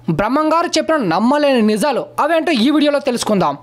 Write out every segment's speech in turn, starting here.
బ్రహ్మంగారు చెప్పిన నమ్మలేని నిజాలు అవేంటో ఈ వీడియోలో తెలుసుకుందాం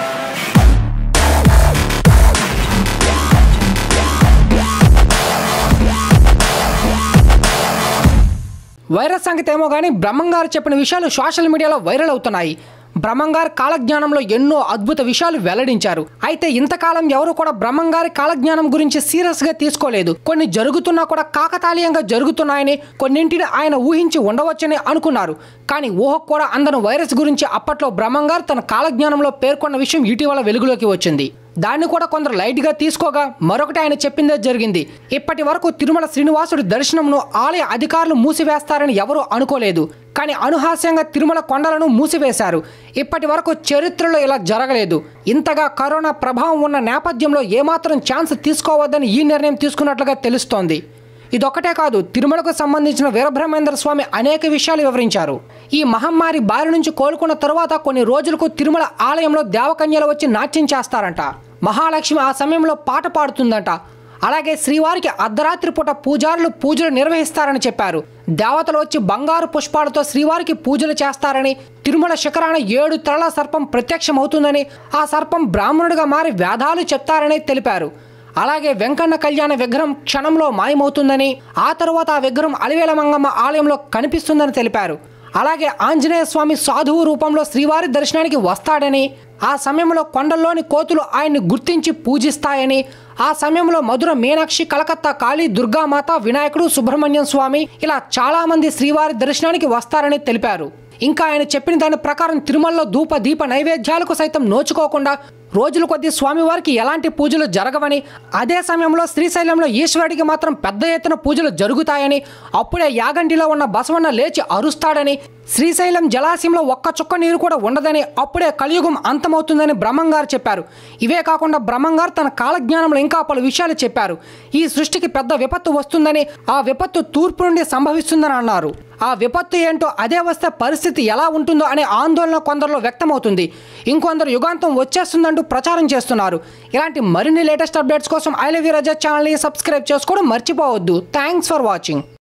వైరస్ సంగతి ఏమో కానీ బ్రహ్మంగారు చెప్పిన విషయాలు సోషల్ మీడియాలో వైరల్ అవుతున్నాయి బ్రహ్మంగారి కాలజ్ఞానంలో ఎన్నో అద్భుత విషయాలు వెల్లడించారు అయితే ఇంతకాలం ఎవరు కూడా బ్రహ్మంగారి కాలజ్ఞానం గురించి సీరియస్ గా తీసుకోలేదు కొన్ని జరుగుతున్నా కూడా కాకతాళీయంగా జరుగుతున్నాయని కొన్నింటిని ఆయన ఊహించి ఉండవచ్చని అనుకున్నారు కానీ ఊహకు కూడా అందరం వైరస్ గురించి అప్పట్లో బ్రహ్మంగారు తన కాలజ్ఞానంలో పేర్కొన్న విషయం ఇటీవల వెలుగులోకి వచ్చింది దాన్ని కూడా కొందరు లైట్గా తీసుకోగా మరొకటి ఆయన చెప్పిందే జరిగింది ఇప్పటి వరకు తిరుమల శ్రీనివాసుడి దర్శనంను ఆలయ అధికారులు మూసివేస్తారని ఎవరూ అనుకోలేదు కానీ అనుహాస్యంగా తిరుమల కొండలను మూసివేశారు ఇప్పటి వరకు చరిత్రలో ఇలా జరగలేదు ఇంతగా కరోనా ప్రభావం ఉన్న నేపథ్యంలో ఏమాత్రం ఛాన్స్ తీసుకోవద్దని ఈ నిర్ణయం తీసుకున్నట్లుగా తెలుస్తోంది ఇదొక్కటే కాదు తిరుమలకు సంబంధించిన వీరబ్రహ్మేంద్ర స్వామి అనేక విషయాలు వివరించారు ఈ మహమ్మారి బారి నుంచి కోలుకున్న తరువాత కొన్ని రోజులకు తిరుమల ఆలయంలో దేవకన్యలు వచ్చి నాట్యం చేస్తారంట మహాలక్ష్మి ఆ సమయంలో పాట పాడుతుందంట అలాగే శ్రీవారికి అర్ధరాత్రి పూట పూజారులు పూజలు నిర్వహిస్తారని చెప్పారు దేవతలు వచ్చి బంగారు పుష్పాలతో శ్రీవారికి పూజలు చేస్తారని తిరుమల శిఖరాన ఏడు తలల సర్పం ప్రత్యక్షమవుతుందని ఆ సర్పం బ్రాహ్మణుడిగా మారి వేదాలు చెప్తారని తెలిపారు అలాగే వెంకన్న కళ్యాణ విగ్రహం క్షణంలో మాయమవుతుందని ఆ తరువాత ఆ విగ్రహం అలివేల మంగమ్మ ఆలయంలో కనిపిస్తుందని తెలిపారు అలాగే ఆంజనేయ స్వామి సాధువు రూపంలో శ్రీవారి దర్శనానికి వస్తాడని ఆ సమయంలో కొండల్లోని కోతులు ఆయన్ని గుర్తించి పూజిస్తాయని ఆ సమయంలో మధుర మీనాక్షి కలకత్తా కాళీ దుర్గామాత వినాయకుడు సుబ్రహ్మణ్యం స్వామి ఇలా చాలా మంది శ్రీవారి దర్శనానికి వస్తారని తెలిపారు ఇంకా ఆయన చెప్పిన దాని ప్రకారం తిరుమలలో ధూప దీప నైవేద్యాలకు సైతం నోచుకోకుండా రోజుల కొద్దీ స్వామివారికి ఎలాంటి పూజలు జరగవని అదే సమయంలో శ్రీశైలంలో ఈశ్వరుడికి మాత్రం పెద్ద ఎత్తున పూజలు జరుగుతాయని అప్పుడే యాగంటిలో ఉన్న బసవన్న లేచి అరుస్తాడని శ్రీశైలం జలాశయంలో ఒక్క చుక్క నీరు కూడా ఉండదని అప్పుడే కలియుగం అంతమవుతుందని బ్రహ్మంగారు చెప్పారు ఇవే కాకుండా బ్రహ్మంగారు తన కాలజ్ఞానంలో ఇంకా పలు విషయాలు చెప్పారు ఈ సృష్టికి పెద్ద విపత్తు వస్తుందని ఆ విపత్తు తూర్పు నుండి సంభవిస్తుందని అన్నారు ఆ విపత్తు ఏంటో అదే వస్తే పరిస్థితి ఎలా ఉంటుందో అనే ఆందోళన కొందరిలో వ్యక్తమవుతుంది ఇంకొందరు యుగాంతం వచ్చేస్తుందంటూ ప్రచారం చేస్తున్నారు ఇలాంటి మరిన్ని లేటెస్ట్ అప్డేట్స్ కోసం ఐ లవ్ యూ రజత్ ఛానల్ని సబ్స్క్రైబ్ చేసుకోవడం మర్చిపోవద్దు థ్యాంక్స్ ఫర్ వాచింగ్